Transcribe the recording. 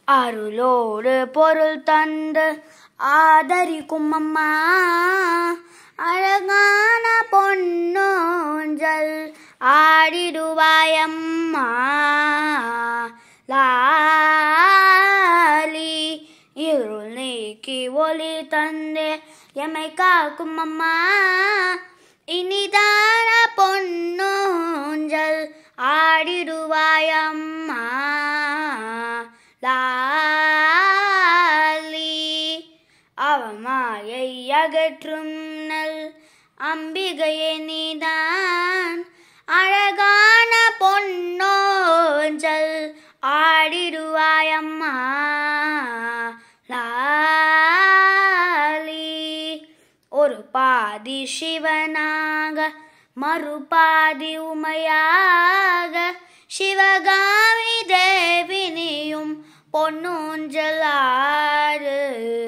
அருளோடு பொருள் தந்து ஆதரிக்கும் அம்மா அழகான பொன்னோஞ்சல் ஆடிடுவாயம்மா லாலி இருள் நீக்கி ஒளி தந்தே எமை காக்கும் அம்மா இனிதான பொன்னோஞ்சல் ஆடிடுவாயம்மா லாலி அவமாயை அகற்றும் நல் அம்பிகையே நீதான் அழகான பொன்னோஞ்சல் ஆடிடுவாயம்மா லாலி ஒரு பாதி சிவனாக மறுபாதி உமையாக சிவகாமி தேவினியும் பொன்னூஞ்சலாறு